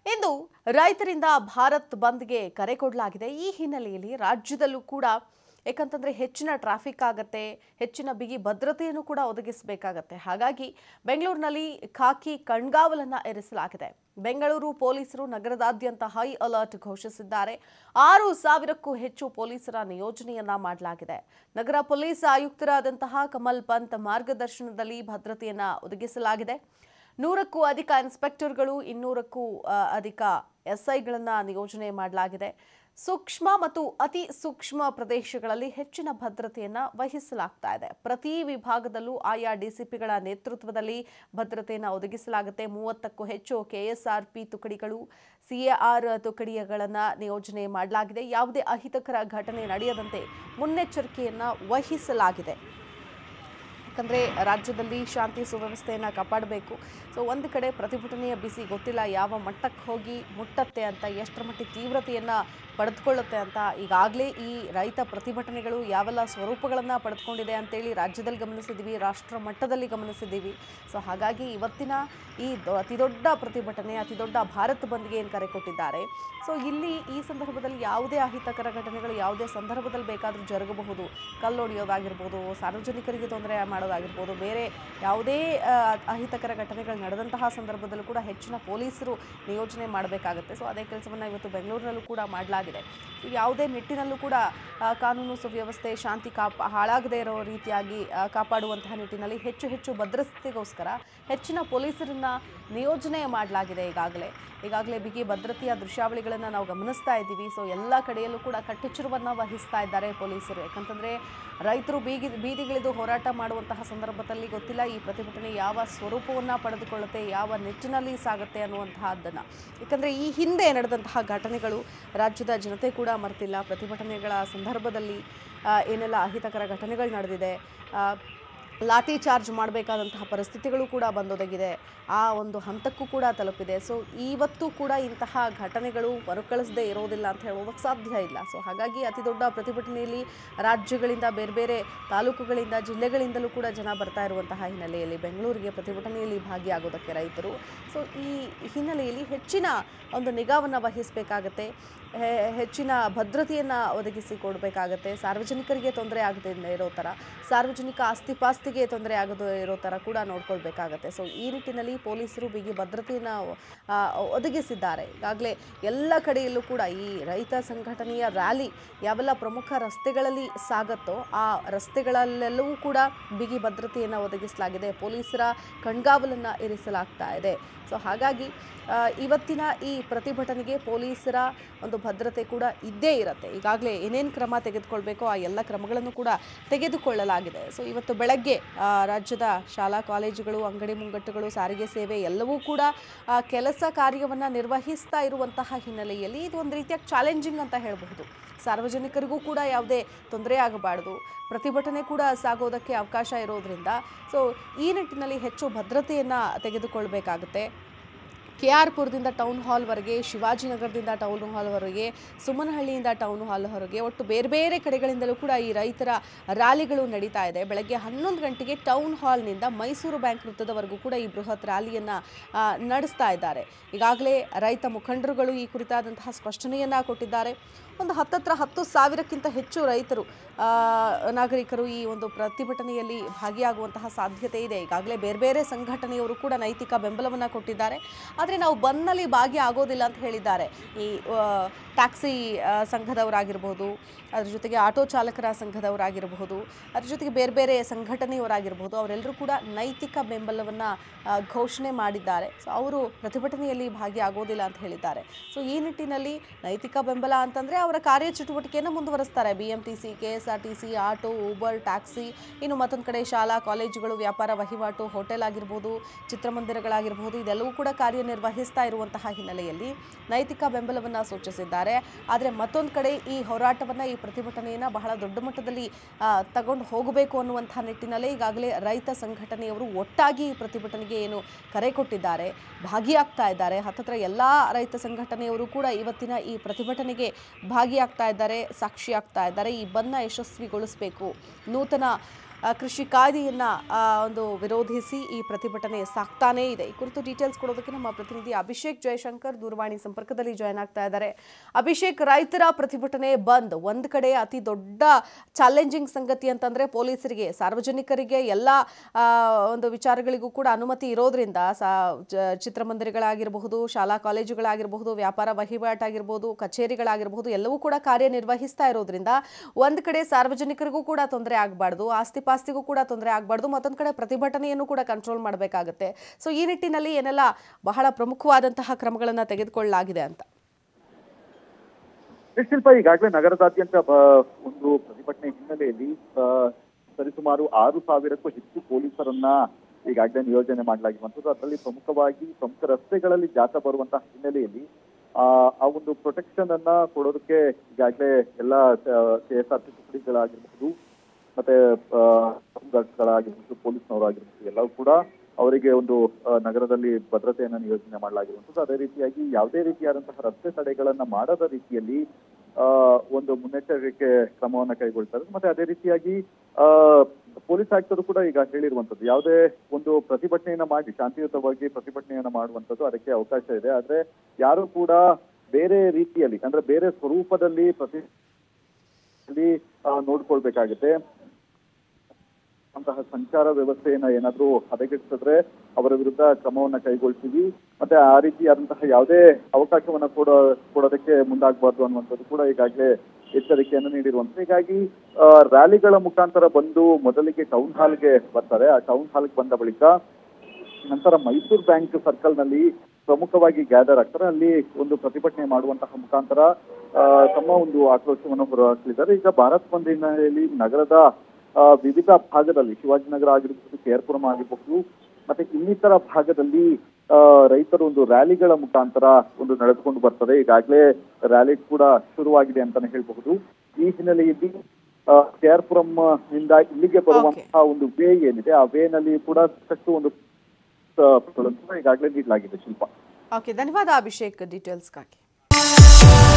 ಇಂದು ರೈತರಿಂದ ಭಾರತ್ ಬಂದ್ಗೆ ಕರೆ ಕೊಡಲಾಗಿದೆ ಈ ಹಿನ್ನೆಲೆಯಲ್ಲಿ ರಾಜ್ಯದಲ್ಲೂ ಕೂಡ ಯಾಕಂತಂದ್ರೆ ಹೆಚ್ಚಿನ ಟ್ರಾಫಿಕ್ ಆಗತ್ತೆ ಹೆಚ್ಚಿನ ಬಿಗಿ ಭದ್ರತೆಯನ್ನು ಕೂಡ ಒದಗಿಸಬೇಕಾಗತ್ತೆ ಹಾಗಾಗಿ ಬೆಂಗಳೂರಿನಲ್ಲಿ ಖಾಕಿ ಕಣ್ಗಾವಲನ್ನ ಇರಿಸಲಾಗಿದೆ ಬೆಂಗಳೂರು ಪೊಲೀಸರು ನಗರದಾದ್ಯಂತ ಹೈ ಅಲರ್ಟ್ ಘೋಷಿಸಿದ್ದಾರೆ ಆರು ಸಾವಿರಕ್ಕೂ ಹೆಚ್ಚು ಪೊಲೀಸರ ನಿಯೋಜನೆಯನ್ನ ಮಾಡಲಾಗಿದೆ ನಗರ ಪೊಲೀಸ್ ಆಯುಕ್ತರಾದಂತಹ ಕಮಲ್ ಪಂತ್ ಮಾರ್ಗದರ್ಶನದಲ್ಲಿ ಭದ್ರತೆಯನ್ನ ಒದಗಿಸಲಾಗಿದೆ ನೂರಕ್ಕೂ ಅಧಿಕ ಇನ್ಸ್ಪೆಕ್ಟರ್ಗಳು ಇನ್ನೂರಕ್ಕೂ ಆ, ಅಧಿಕ ಎಸ್ಐಗಳನ್ನ ನಿಯೋಜನೆ ಮಾಡಲಾಗಿದೆ ಸೂಕ್ಷ್ಮ ಮತ್ತು ಅತಿ ಸೂಕ್ಷ್ಮ ಪ್ರದೇಶಗಳಲ್ಲಿ ಹೆಚ್ಚಿನ ಭದ್ರತೆಯನ್ನ ವಹಿಸಲಾಗ್ತಾ ಇದೆ ಪ್ರತಿ ವಿಭಾಗದಲ್ಲೂ ಆಯಾ ಡಿಸಿಪಿಗಳ ನೇತೃತ್ವದಲ್ಲಿ ಭದ್ರತೆಯನ್ನು ಒದಗಿಸಲಾಗುತ್ತೆ ಮೂವತ್ತಕ್ಕೂ ಹೆಚ್ಚು ಕೆಎಸ್ಆರ್ಪಿ ತುಕಡಿಗಳು ಸಿಎಆರ್ ತುಕಡಿಗಳನ್ನ ನಿಯೋಜನೆ ಮಾಡಲಾಗಿದೆ ಯಾವುದೇ ಅಹಿತಕರ ಘಟನೆ ನಡೆಯದಂತೆ ಮುನ್ನೆಚ್ಚರಿಕೆಯನ್ನ ವಹಿಸಲಾಗಿದೆ ಯಾಕಂದರೆ ರಾಜ್ಯದಲ್ಲಿ ಶಾಂತಿ ಸುವ್ಯವಸ್ಥೆಯನ್ನು ಕಾಪಾಡಬೇಕು ಸೊ ಒಂದು ಕಡೆ ಪ್ರತಿಭಟನೆಯ ಬಿಸಿ ಗೊತ್ತಿಲ್ಲ ಯಾವ ಮಟ್ಟಕ್ಕೆ ಹೋಗಿ ಮುಟ್ಟತ್ತೆ ಅಂತ ಎಷ್ಟರ ಮಟ್ಟಿಗೆ ತೀವ್ರತೆಯನ್ನು ಪಡೆದುಕೊಳ್ಳುತ್ತೆ ಅಂತ ಈಗಾಗಲೇ ಈ ರೈತ ಪ್ರತಿಭಟನೆಗಳು ಯಾವೆಲ್ಲ ಸ್ವರೂಪಗಳನ್ನು ಪಡೆದುಕೊಂಡಿದೆ ಅಂತೇಳಿ ರಾಜ್ಯದಲ್ಲಿ ಗಮನಿಸಿದ್ದೀವಿ ರಾಷ್ಟ್ರ ಮಟ್ಟದಲ್ಲಿ ಗಮನಿಸಿದ್ದೀವಿ ಸೊ ಹಾಗಾಗಿ ಇವತ್ತಿನ ಈ ದೊ- ಅತಿ ದೊಡ್ಡ ಪ್ರತಿಭಟನೆ ಅತಿ ದೊಡ್ಡ ಭಾರತ್ ಬಂದ್ಗೆ ಏನು ಕರೆ ಕೊಟ್ಟಿದ್ದಾರೆ ಸೊ ಇಲ್ಲಿ ಈ ಸಂದರ್ಭದಲ್ಲಿ ಯಾವುದೇ ಅಹಿತಕರ ಘಟನೆಗಳು ಯಾವುದೇ ಸಂದರ್ಭದಲ್ಲಿ ಬೇಕಾದರೂ ಜರುಗಬಹುದು ಕಲ್ಲೊಡೆಯೋದಾಗಿರ್ಬೋದು ಸಾರ್ವಜನಿಕರಿಗೆ ತೊಂದರೆ ಮಾಡೋದಾಗಿರ್ಬೋದು ಬೇರೆ ಯಾವುದೇ ಆ, ಅಹಿತಕರ ಘಟನೆಗಳು ನಡೆದಂತಹ ಸಂದರ್ಭದಲ್ಲೂ ಕೂಡ ಹೆಚ್ಚಿನ ಪೊಲೀಸರು ನಿಯೋಜನೆ ಮಾಡಬೇಕಾಗುತ್ತೆ ಸೊ ಅದೇ ಕೆಲಸವನ್ನು ಇವತ್ತು ಬೆಂಗಳೂರಿನಲ್ಲೂ ಕೂಡ ಮಾಡಲಾಗಿದೆ ಸೊ ಯಾವುದೇ ನಿಟ್ಟಿನಲ್ಲೂ ಕೂಡ ಆ, ಕಾನೂನು ಸುವ್ಯವಸ್ಥೆ ಶಾಂತಿ ಕಾಪ ಹಾಳಾಗದೇ ಇರೋ ರೀತಿಯಾಗಿ ಆ, ಕಾಪಾಡುವಂತಹ ನಿಟ್ಟಿನಲ್ಲಿ ಹೆಚ್ಚು ಹೆಚ್ಚು ಭದ್ರತೆಗೋಸ್ಕರ ಹೆಚ್ಚಿನ ಪೊಲೀಸರನ್ನ ನಿಯೋಜನೆ ಮಾಡಲಾಗಿದೆ ಈಗಾಗಲೇ ಈಗಾಗಲೇ ಬಿಗಿ ಭದ್ರತೆಯ ದೃಶ್ಯಾವಳಿಗಳನ್ನು ನಾವು ಗಮನಿಸ್ತಾ ಇದ್ದೀವಿ ಸೊ ಎಲ್ಲ ಕಡೆಯಲ್ಲೂ ಕೂಡ ಕಟ್ಟೆಚ್ಚರವನ್ನು ವಹಿಸ್ತಾ ಇದ್ದಾರೆ ಪೊಲೀಸರು ಯಾಕಂತಂದರೆ ರೈತರು ಬೀಗಿ ಬೀದಿಗಿಳಿದು ಹೋರಾಟ ಮಾಡುವಂತಹ ಸಂದರ್ಭದಲ್ಲಿ ಗೊತ್ತಿಲ್ಲ ಈ ಪ್ರತಿಭಟನೆ ಯಾವ ಸ್ವರೂಪವನ್ನು ಪಡೆದುಕೊಳ್ಳುತ್ತೆ ಯಾವ ನಿಟ್ಟಿನಲ್ಲಿ ಸಾಗುತ್ತೆ ಅನ್ನುವಂತಹದ್ದನ್ನು ಯಾಕಂದರೆ ಈ ಹಿಂದೆ ನಡೆದಂತಹ ಘಟನೆಗಳು ರಾಜ್ಯದ ಜನತೆ ಕೂಡ ಮರ್ತಿಲ್ಲ ಪ್ರತಿಭಟನೆಗಳ ಸಂದರ್ಭದಲ್ಲಿ ಆ, ಏನೆಲ್ಲ ಅಹಿತಕರ ಘಟನೆಗಳು ನಡೆದಿದೆ ಆ, ಲಾಠಿ ಚಾರ್ಜ್ ಮಾಡಬೇಕಾದಂತಹ ಪರಿಸ್ಥಿತಿಗಳು ಕೂಡ ಬಂದೊದಗಿದೆ ಆ ಒಂದು ಹಂತಕ್ಕೂ ಕೂಡ ತಲುಪಿದೆ ಸೊ ಇವತ್ತು ಕೂಡ ಇಂತಹ ಘಟನೆಗಳು ಮರುಕಳಿಸದೇ ಇರೋದಿಲ್ಲ ಅಂತ ಹೇಳೋದಕ್ಕೆ ಸಾಧ್ಯ ಇಲ್ಲ ಸೊ ಹಾಗಾಗಿ ಅತಿ ದೊಡ್ಡ ಪ್ರತಿಭಟನೆಯಲ್ಲಿ ರಾಜ್ಯಗಳಿಂದ ಬೇರೆ ಬೇರೆ ತಾಲೂಕುಗಳಿಂದ ಜಿಲ್ಲೆಗಳಿಂದಲೂ ಕೂಡ ಜನ ಬರ್ತಾ ಇರುವಂತಹ ಹಿನ್ನೆಲೆಯಲ್ಲಿ ಬೆಂಗಳೂರಿಗೆ ಪ್ರತಿಭಟನೆಯಲ್ಲಿ ಭಾಗಿಯಾಗೋದಕ್ಕೆ ರೈತರು ಸೊ ಈ ಹಿನ್ನೆಲೆಯಲ್ಲಿ ಹೆಚ್ಚಿನ ಒಂದು ನಿಗಾವನ್ನು ವಹಿಸಬೇಕಾಗತ್ತೆ ಹೆ- ಹೆಚ್ಚಿನ ಭದ್ರತೆಯನ್ನು ಒದಗಿಸಿ ಕೊಡಬೇಕಾಗತ್ತೆ ಸಾರ್ವಜನಿಕರಿಗೆ ತೊಂದರೆ ಆಗದೆ ಇರೋ ಥರ ಸಾರ್ವಜನಿಕ ಆಸ್ತಿಪಾಸ್ತಿಗೆ ತೊಂದರೆ ಆಗದೆ ಇರೋ ಥರ ಕೂಡ ನೋಡ್ಕೊಳ್ಬೇಕಾಗತ್ತೆ ಸೊ ಈ ನಿಟ್ಟಿನಲ್ಲಿ ಪೊಲೀಸರು ಬಿಗಿ ಭದ್ರತೆಯನ್ನು ಆ, ಒದಗಿಸಿದ್ದಾರೆ ಈಗಾಗಲೇ ಎಲ್ಲ ಕಡೆಯಲ್ಲೂ ಕೂಡ ಈ ರೈತ ಸಂಘಟನೆಯ ರ್ಯಾಲಿ ಯಾವೆಲ್ಲ ಪ್ರಮುಖ ರಸ್ತೆಗಳಲ್ಲಿ ಸಾಗತ್ತೋ ಆ ರಸ್ತೆಗಳಲ್ಲೆಲ್ಲವೂ ಕೂಡ ಬಿಗಿ ಭದ್ರತೆಯನ್ನು ಒದಗಿಸಲಾಗಿದೆ ಪೊಲೀಸರ ಕಣ್ಗಾವಲನ್ನು ಇರಿಸಲಾಗ್ತಾ ಇದೆ ಸೊ ಹಾಗಾಗಿ ಆ, ಇವತ್ತಿನ ಈ ಪ್ರತಿಭಟನೆಗೆ ಪೊಲೀಸರ ಒಂದು ಭದ್ರತೆ ಕೂಡ ಇದ್ದೇ ಇರುತ್ತೆ ಈಗಾಗಲೇ ಏನೇನು ಕ್ರಮ ತೆಗೆದುಕೊಳ್ಬೇಕೋ ಆ ಎಲ್ಲ ಕ್ರಮಗಳನ್ನು ಕೂಡ ತೆಗೆದುಕೊಳ್ಳಲಾಗಿದೆ ಸೊ ಇವತ್ತು ಬೆಳಗ್ಗೆ ಆ, ರಾಜ್ಯದ ಶಾಲಾ ಕಾಲೇಜುಗಳು ಅಂಗಡಿ ಮುಂಗಟ್ಟುಗಳು ಸಾರಿಗೆ ಸೇವೆ ಎಲ್ಲವೂ ಕೂಡ ಆ, ಕೆಲಸ ಕಾರ್ಯವನ್ನು ನಿರ್ವಹಿಸ್ತಾ ಇರುವಂತಹ ಹಿನ್ನೆಲೆಯಲ್ಲಿ ಇದು ಒಂದು ರೀತಿಯ ಚಾಲೆಂಜಿಂಗ್ ಅಂತ ಹೇಳಬಹುದು ಸಾರ್ವಜನಿಕರಿಗೂ ಕೂಡ ಯಾವುದೇ ತೊಂದರೆ ಆಗಬಾರ್ದು ಪ್ರತಿಭಟನೆ ಕೂಡ ಸಾಗೋದಕ್ಕೆ ಅವಕಾಶ ಇರೋದ್ರಿಂದ ಸೊ ಈ ನಿಟ್ಟಿನಲ್ಲಿ ಹೆಚ್ಚು ಭದ್ರತೆಯನ್ನು ತೆಗೆದುಕೊಳ್ಬೇಕಾಗುತ್ತೆ ಕೆ ಆರ್ ಪುರದಿಂದ ಟೌನ್ ಹಾಲ್ವರೆಗೆ ಶಿವಾಜಿನಗರದಿಂದ ಟೌನ್ ಹಾಲ್ವರೆಗೆ ಸುಮನಹಳ್ಳಿಯಿಂದ ಟೌನ್ ಹಾಲ್ವರೆಗೆ ಒಟ್ಟು ಬೇರೆ ಬೇರೆ ಕಡೆಗಳಿಂದಲೂ ಕೂಡ ಈ ರೈತರ ರ್ಯಾಲಿಗಳು ನಡೀತಾ ಇದೆ ಬೆಳಗ್ಗೆ ಹನ್ನೊಂದು ಗಂಟೆಗೆ ಟೌನ್ ಹಾಲ್ನಿಂದ ಮೈಸೂರು ಬ್ಯಾಂಕ್ ವೃತ್ತದವರೆಗೂ ಕೂಡ ಈ ಬೃಹತ್ ರ್ಯಾಲಿಯನ್ನು ನಡೆಸ್ತಾ ಇದ್ದಾರೆ ಈಗಾಗಲೇ ರೈತ ಮುಖಂಡರುಗಳು ಈ ಕುರಿತಾದಂತಹ ಸ್ಪಷ್ಟನೆಯನ್ನು ಕೊಟ್ಟಿದ್ದಾರೆ ಒಂದು ಹತ್ತತ್ರ ಹತ್ತು ಸಾವಿರಕ್ಕಿಂತ ಹೆಚ್ಚು ರೈತರು ಆ, ನಾಗರಿಕರು ಈ ಒಂದು ಪ್ರತಿಭಟನೆಯಲ್ಲಿ ಭಾಗಿಯಾಗುವಂತಹ ಸಾಧ್ಯತೆ ಇದೆ ಈಗಾಗಲೇ ಬೇರೆ ಬೇರೆ ಸಂಘಟನೆಯವರು ಕೂಡ ನೈತಿಕ ಬೆಂಬಲವನ್ನು ಕೊಟ್ಟಿದ್ದಾರೆ ಆದರೆ ನಾವು ಬಂದ್ನಲ್ಲಿ ಭಾಗಿಯಾಗೋದಿಲ್ಲ ಅಂತ ಹೇಳಿದ್ದಾರೆ ಈ ಆ, ಟ್ಯಾಕ್ಸಿ ಆ, ಸಂಘದವರಾಗಿರ್ಬೋದು ಅದ್ರ ಜೊತೆಗೆ ಆಟೋ ಚಾಲಕರ ಸಂಘದವರಾಗಿರಬಹುದು ಅದ್ರ ಜೊತೆಗೆ ಬೇರೆ ಬೇರೆ ಸಂಘಟನೆಯವರಾಗಿರ್ಬೋದು ಅವರೆಲ್ಲರೂ ಕೂಡ ನೈತಿಕ ಬೆಂಬಲವನ್ನು ಘೋಷಣೆ ಮಾಡಿದ್ದಾರೆ ಸೊ ಅವರು ಪ್ರತಿಭಟನೆಯಲ್ಲಿ ಭಾಗಿಯಾಗೋದಿಲ್ಲ ಅಂತ ಹೇಳಿದ್ದಾರೆ ಸೊ ಈ ನಿಟ್ಟಿನಲ್ಲಿ ನೈತಿಕ ಬೆಂಬಲ ಅಂತಂದರೆ ಅವರ ಕಾರ್ಯಚಟುವಟಿಕೆಯನ್ನು ಮುಂದುವರಿಸ್ತಾರೆ B M T C K S R T C auto Uber taxi ಇನ್ನು ಮತ್ತೊಂದು ಕಡೆ ಶಾಲಾ ಕಾಲೇಜುಗಳು ವ್ಯಾಪಾರ ವಹಿವಾಟು ಹೋಟೆಲ್ ಆಗಿರ್ಬೋದು ಚಿತ್ರಮಂದಿರಗಳಾಗಿರ್ಬೋದು ಇದೆಲ್ಲವೂ ಕೂಡ ಕಾರ್ಯನಿರ್ವಹಿಸ್ತಾ ಇರುವಂತಹ ಹಿನ್ನೆಲೆಯಲ್ಲಿ ನೈತಿಕ ಬೆಂಬಲವನ್ನು ಸೂಚಿಸಿದ್ದಾರೆ ಆದರೆ ಮತ್ತೊಂದು ಕಡೆ ಈ ಹೋರಾಟವನ್ನು ಈ ಪ್ರತಿಭಟನೆಯನ್ನು ಬಹಳ ದೊಡ್ಡ ಮಟ್ಟದಲ್ಲಿ ತಗೊಂಡು ಹೋಗಬೇಕು ಅನ್ನುವಂಥ ನಿಟ್ಟಿನಲ್ಲೇ ಈಗಾಗಲೇ ರೈತ ಸಂಘಟನೆಯವರು ಒಟ್ಟಾಗಿ ಈ ಪ್ರತಿಭಟನೆಗೆ ಏನು ಕರೆ ಕೊಟ್ಟಿದ್ದಾರೆ ಭಾಗಿಯಾಗ್ತಾ ಇದ್ದಾರೆ ಹತ್ತತ್ರ ಎಲ್ಲ ರೈತ ಸಂಘಟನೆಯವರು ಕೂಡ ಇವತ್ತಿನ ಈ ಪ್ರತಿಭಟನೆಗೆ ಭಾಗಿಯಾಗ್ತಾ ಇದ್ದಾರೆ ಸಾಕ್ಷಿಯಾಗ್ತಾ ಇದ್ದಾರೆ ಈ ಬನ್ನ ಯಶಸ್ವಿಗೊಳಿಸಬೇಕು ನೂತನ ಆ, ಕೃಷಿ ಕಾಯ್ದೆಯನ್ನ ಆ, ಒಂದು ವಿರೋಧಿಸಿ ಈ ಪ್ರತಿಭಟನೆ ಸಾಕ್ತಾನೇ ಇದೆ ಈ ಕುರಿತು ಡೀಟೇಲ್ಸ್ ಕೊಡೋದಕ್ಕೆ ನಮ್ಮ ಪ್ರತಿನಿಧಿ ಅಭಿಷೇಕ್ ಜಯಶಂಕರ್ ದೂರವಾಣಿ ಸಂಪರ್ಕದಲ್ಲಿ ಜಾಯ್ನ್ ಆಗ್ತಾ ಇದ್ದಾರೆ ಅಭಿಷೇಕ್ ರೈತರ ಪ್ರತಿಭಟನೆ ಬಂದ್ ಒಂದ್ ಕಡೆ ಅತಿ ದೊಡ್ಡ ಚಾಲೆಂಜಿಂಗ್ ಸಂಗತಿ ಅಂತಂದ್ರೆ ಪೊಲೀಸರಿಗೆ ಸಾರ್ವಜನಿಕರಿಗೆ ಎಲ್ಲ ಆ, ಒಂದು ವಿಚಾರಗಳಿಗೂ ಕೂಡ ಅನುಮತಿ ಇರೋದ್ರಿಂದ ಸಾ ಜ- ಚಿತ್ರಮಂದಿರಗಳಾಗಿರಬಹುದು ಶಾಲಾ ಕಾಲೇಜುಗಳಾಗಿರಬಹುದು ವ್ಯಾಪಾರ ವಹಿವಾಟಾಗಿರ್ಬೋದು ಕಚೇರಿಗಳಾಗಿರಬಹುದು ಎಲ್ಲವೂ ಕೂಡ ಕಾರ್ಯನಿರ್ವಹಿಸ್ತಾ ಇರೋದ್ರಿಂದ ಒಂದ್ ಕಡೆ ಸಾರ್ವಜನಿಕರಿಗೂ ಕೂಡ ತೊಂದರೆ ಆಗಬಾರ್ದು ಆಸ್ತಿ ಪಾಸ್ತಿಗೂ ಕೂಡ ತೊಂದರೆ ಆಗಬಾರ್ದು ಮತ್ತೊಂದು ಕಡೆ ಪ್ರತಿಭಟನೆಯನ್ನು ಕೂಡ ಕಂಟ್ರೋಲ್ ಮಾಡಬೇಕಾಗುತ್ತೆ ಸೊ ಈ ನಿಟ್ಟಿನಲ್ಲಿ ಏನೆಲ್ಲ ಬಹಳ ಪ್ರಮುಖವಾದಂತಹ ಕ್ರಮಗಳನ್ನು ತೆಗೆದುಕೊಳ್ಳಲಾಗಿದೆ ಅಂತ ಶಿಲ್ಪ ಈಗಾಗಲೇ ನಗರದಾದ್ಯಂತ ಬ- ಒಂದು ಪ್ರತಿಭಟನೆ ಹಿನ್ನೆಲೆಯಲ್ಲಿ ಆ, ಸರಿಸುಮಾರು ಆರು ಸಾವಿರಕ್ಕೂ ಹೆಚ್ಚು ಪೊಲೀಸರನ್ನ ಈಗಾಗಲೇ ನಿಯೋಜನೆ ಮಾಡಲಾಗಿರುವಂಥದ್ದು ಅದರಲ್ಲಿ ಪ್ರಮುಖವಾಗಿ ಪ್ರಮುಖ ರಸ್ತೆಗಳಲ್ಲಿ ಜಾಥಾ ಬರುವಂತಹ ಹಿನ್ನೆಲೆಯಲ್ಲಿ ಆ ಆ ಒಂದು ಪ್ರೊಟೆಕ್ಷನ್ ಅನ್ನ ಕೊಡೋದಕ್ಕೆ ಈಗಾಗಲೇ ಎಲ್ಲ ಕೆ ಎಸ್ ಆರ್ ಟಿ ತುಕಡಿಗಳಾಗಿರ್ಬಹುದು ಮತ್ತೆ ಗಳಾಗಿರ್ಬಹುದು ಪೊಲೀಸ್ನವರಾಗಿರ್ಬಹುದು ಎಲ್ಲವೂ ಕೂಡ ಅವರಿಗೆ ಒಂದು ಆ, ನಗರದಲ್ಲಿ ಭದ್ರತೆಯನ್ನು ನಿಯೋಜನೆ ಮಾಡಲಾಗಿರುವಂಥದ್ದು ಅದೇ ರೀತಿಯಾಗಿ ಯಾವುದೇ ರೀತಿಯಾದಂತಹ ರಸ್ತೆ ತಡೆಗಳನ್ನ ಮಾಡದ ರೀತಿಯಲ್ಲಿ ಆ, ಒಂದು ಮುನ್ನೆಚ್ಚರಿಕೆ ಕ್ರಮವನ್ನ ಕೈಗೊಳ್ತಾರೆ ಮತ್ತೆ ಅದೇ ರೀತಿಯಾಗಿ ಆ ಪೊಲೀಸ್ ಆಯುಕ್ತರು ಕೂಡ ಈಗ ಹೇಳಿರುವಂತದ್ದು ಯಾವುದೇ ಒಂದು ಪ್ರತಿಭಟನೆಯನ್ನ ಮಾಡಿ ಶಾಂತಿಯುತವಾಗಿ ಪ್ರತಿಭಟನೆಯನ್ನ ಮಾಡುವಂತದ್ದು ಅದಕ್ಕೆ ಅವಕಾಶ ಇದೆ ಆದ್ರೆ ಯಾರು ಕೂಡ ಬೇರೆ ರೀತಿಯಲ್ಲಿ ಅಂದ್ರೆ ಬೇರೆ ಸ್ವರೂಪದಲ್ಲಿ ಪ್ರತಿ ಅಲ್ಲಿ, ಆ, ನೋಡ್ಕೊಳ್ಬೇಕಾಗುತ್ತೆ ಅಂತಹ ಸಂಚಾರ ವ್ಯವಸ್ಥೆಯನ್ನ ಏನಾದ್ರೂ ಹದಗೆಡಿಸಿದ್ರೆ ಅವರ ವಿರುದ್ಧ ಕ್ರಮವನ್ನ ಕೈಗೊಳ್ತೀವಿ ಮತ್ತೆ ಆ ರೀತಿಯಾದಂತಹ ಯಾವುದೇ ಅವಕಾಶವನ್ನ ಕೊಡ ಕೊಡೋದಕ್ಕೆ ಮುಂದಾಗಬಾರ್ದು ಅನ್ನುವಂಥದ್ದು ಕೂಡ ಈಗಾಗಲೇ ಎಚ್ಚರಿಕೆಯನ್ನು ನೀಡಿರುವಂತ ಹೀಗಾಗಿ ಆ, ರ್ಯಾಲಿಗಳ ಮುಖಾಂತರ ಬಂದು ಮೊದಲಿಗೆ ಟೌನ್ ಹಾಲ್ಗೆ ಬರ್ತಾರೆ ಆ ಟೌನ್ ಹಾಲ್ಗೆ ಬಂದ ಬಳಿಕ ನಂತರ ಮೈಸೂರು ಬ್ಯಾಂಕ್ ಸರ್ಕಲ್ ನಲ್ಲಿ ಪ್ರಮುಖವಾಗಿ ಗ್ಯಾದರ್ ಆಗ್ತಾರೆ ಅಲ್ಲಿ ಒಂದು ಪ್ರತಿಭಟನೆ ಮಾಡುವಂತಹ ಮುಖಾಂತರ ಆ, ತಮ್ಮ ಒಂದು ಆಕ್ರೋಶವನ್ನು ಹೊರಹಾಕಲಿದ್ದಾರೆ ಈಗ ಭಾರತ್ ಬಂದ್ ಹಿನ್ನೆಲೆಯಲ್ಲಿ ನಗರದ ಆ, ವಿವಿಧ ಭಾಗದಲ್ಲಿ ಶಿವಾಜಿನಗರ ಆಗಿರಬಹುದು ಕೇರ್ಪುರಂ ಆಗಿರಬಹುದು ಮತ್ತೆ ಇನ್ನಿತರ ಭಾಗದಲ್ಲಿ ಆ, ರೈತರು ಒಂದು ರ್ಯಾಲಿಗಳ ಮುಖಾಂತರ ಒಂದು ನಡೆದುಕೊಂಡು ಬರ್ತಾರೆ ಈಗಾಗಲೇ ರ್ಯಾಲಿ ಕೂಡ ಶುರುವಾಗಿದೆ ಅಂತಾನೆ ಹೇಳಬಹುದು ಈ ಹಿನ್ನೆಲೆಯಲ್ಲಿ ಆ, ಕೇರ್ಪುರಂ ನಿಂದ ಇಲ್ಲಿಗೆ ಬರುವಂತಹ ಒಂದು ವೇ ಏನಿದೆ ಆ ವೇ ನಲ್ಲಿ ಕೂಡ ಸಾಕಷ್ಟು ಒಂದು ಆ, ಈಗಾಗಲೇ ನೀಡಲಾಗಿದೆ ಶಿಲ್ಪ ಓಕೆ ಧನ್ಯವಾದ ಅಭಿಷೇಕ್ ಡೀಟೇಲ್ಸ್ಗಾಗಿ